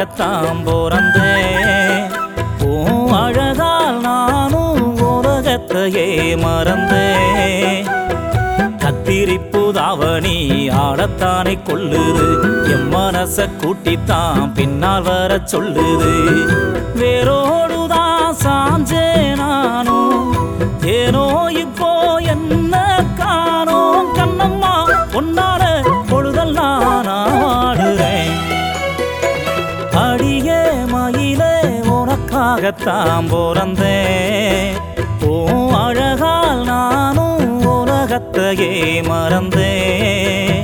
உனக்காகத்தான் பிறந்தேன் உன் அழகால் நானும் உலகத்தையே மறந்தேன் கத்திரிப்பு தாவணி ஆடத்தானே கொள்ளுது என் மனச கூட்டித்தான் பின்னால் வர சொல்லுது வேரோடுதான் சாஞ்சே நானும் ஏனோ இப்போ என்ன காணோம் கண்ணம்மா உன்னால பொழுதெல்லாம் நான் வாடுறேன் அடியே மயிலே உனக்காகத்தான் பிறந்தேன் ஓ அழகால் நானும் உலகத்தையே மறந்தேன்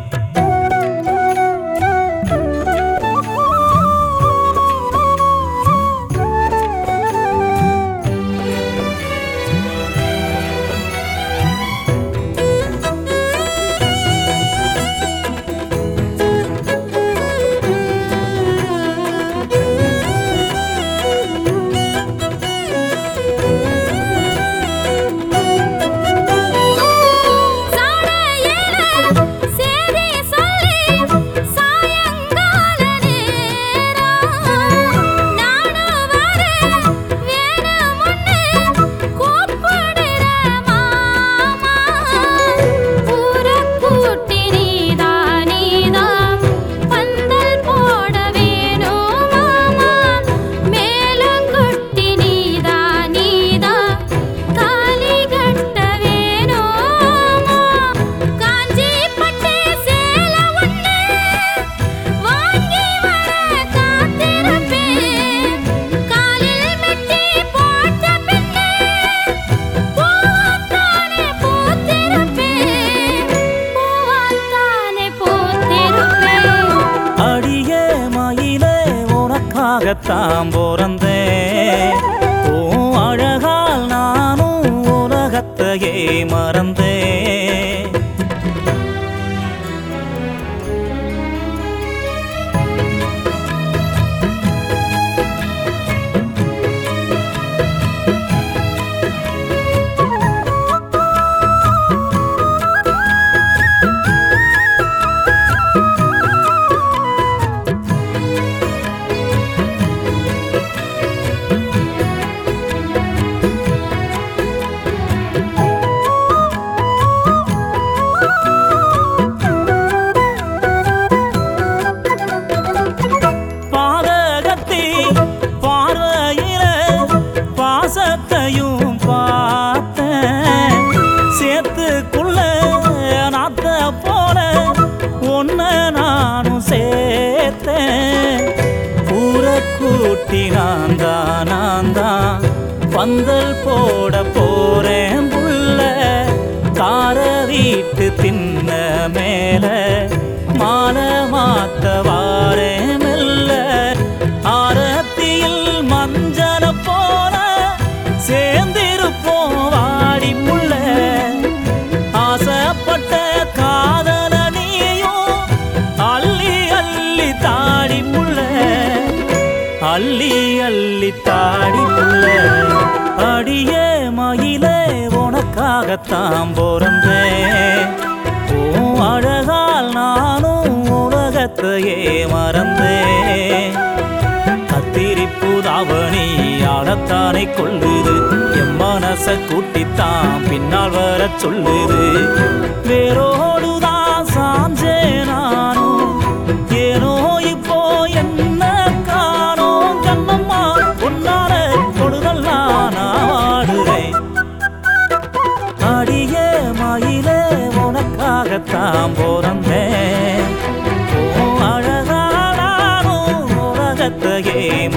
சாடையில சேதி சொல்லி சாயங்கால நேரம் நானும் வரேன் வேணுமுன்னு கூப்பிடுற மாமா ஊரைக் கூட்டி நீதான் நீதான் பந்தல் போட வேணும் மாமா மேலும் குட்டி நீதான் நீதான் தாலி கட்ட வேணுமா காஞ்சி பட்டு சேல ஒண்ணு வாங்கி வர காத்திருப்பேன் காலில் மெட்டி போட்ட பின்னே பூவாத்தானே பூத்திருப்பேன் பூவாத்தானே பூத்திருப்பேன் அடியே மயிலே உனக்காகத்தான் பிறந்தேன் ஓ அழகால் நானும் உலகத்தையே மறந்தேன் பாதகத்தி பார்வையில பாசத்தையும் பார்த்தேன் சேத்துக்குள்ள நாத்த போல ஒன்ன நானும் சேர்த்தேன் ஊரை கூட்டி நான் தான் நான் தான் பந்தல் போட போறேன் புள்ள கார வீட்டு தின்ன மேல மாலை மாத்த வாரேன் மெல்ல ஆரத்தியில் மஞ்சள போல சேர்ந்திருப்போம் வாடி புள்ள ஆசைப்பட்ட காதல நீயும் அள்ளி அள்ளி தாடி புள்ள அள்ளி அள்ளி தாடி புள்ள அடியே மயிலே உனக்காகத்தான் பிறந்தேன் ஓ அழகால் நானும் உலகத்தையே மறந்தேன் கத்திரிப்பு தாவணி ஆடத்தானே கொள்ளுது என் மனச கூட்டித்தான் பின்னால் வர சொல்லுது வேரோடுதான் சாஞ்சே நானும் ஏனோ இப்போ என்ன காணோம் கண்ணம்மா உன்னால பொழுதெல்லாம் நான் வாடுறேன் அடியே மயிலே உனக்காகத்தான் பிறந்தேன் ஓ அழகானாலும் உலகத்தையே